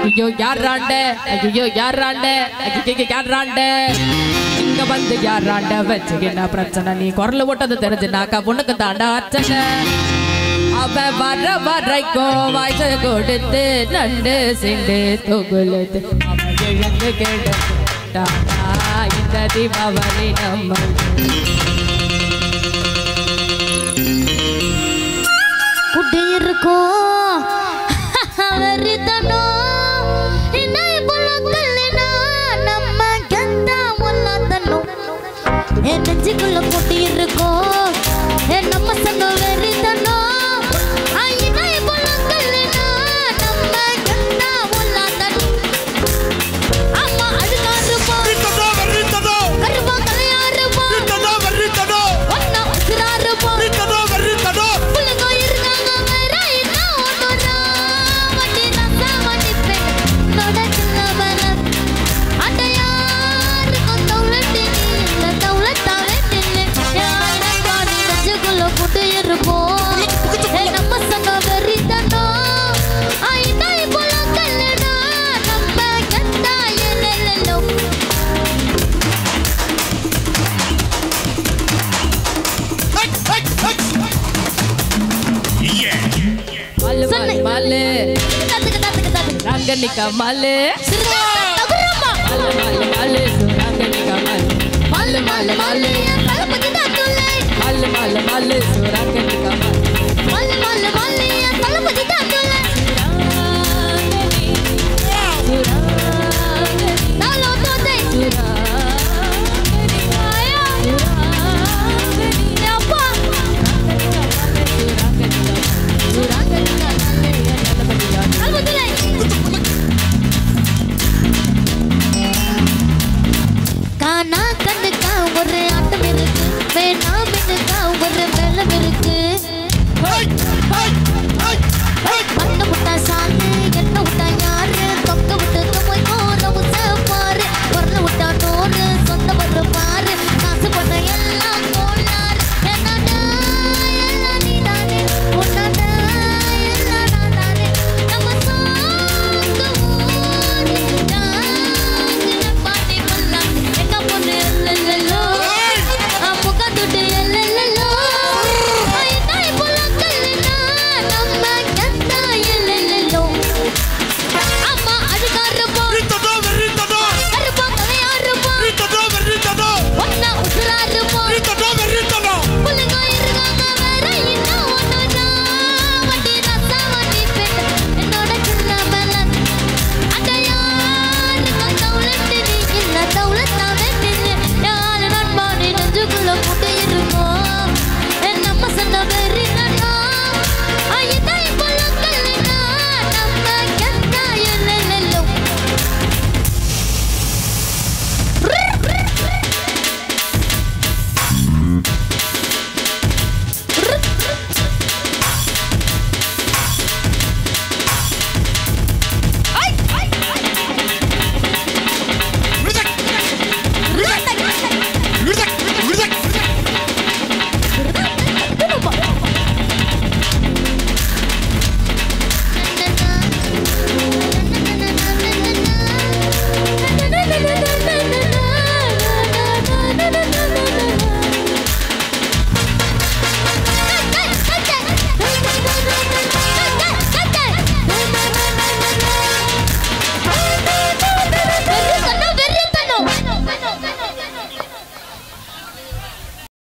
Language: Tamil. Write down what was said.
ஐயோ யாராண்ட ஐயோ யாராண்ட ஐயோ யாராண்ட இங்க வந்து யாராண்ட வச்சுக்கின பிரச்சனை நீ குரல் ஓட்டது தெரிஞ்சுனாக்கா பொண்ணுக்கு தாண்டா அச்சனை அவ வர வரைக்கும் வாய்ச்ச கொடுத்து நண்டு சிண்டு தொகுலுது அவன் எழுந்து கிடந்தானா இந்த தீபாவளி நம்ம குட்டி இருக்கும் வெறித்தனம் இன்னை புலக்கல்லினா நம்ம கெந்தா உள்ளத்தனும் என் நெஞ்சுக்குள்ள குட்டி இருக்கும் என் நம்ம சங்கம் வெறித்தனம் இன்னை புலக்கல்லினா நம்ம கெந்தா உள்ளத்தனும் அம்மா அழுகா இருப்போம் வெறித்ததோ வெறித்ததோ கருவா கலையா இருப்போம் வெறித்ததோ வெறித்ததோ ஒன்னா உசுரா இருப்போம் வெறித்ததோ வெறித்ததோ புள்ளங்கோ இருக்காங்க வேற என்ன ஒண்ணுடா வண்டி நசா வண்டி பெண் தொடக்கல வர அடையாருக்கும் தௌலத்தி இல்ல தௌலத்தா வெட்டில்ல யாரும் பாடி நெஞ்சுக்குள்ள போட்டு இருப்போம் ஏ நம்ம சங்க வெறித்தனோ ஐந்தாய் போல கல்லடா நம்ம கந்தா எல்லெல்லோ ஹை ஹை ஹை மல்லு சொன்னை. மல்லு தத்துக்கு தத்துக்கு தத்துக்கு ரங்கனிக்கா மல்லு சிறுத்தை தகுரமா மல்லு மல்லு மல்லு ரங்கனிக்கா மல்லு மல்லு மல்லு மல்லு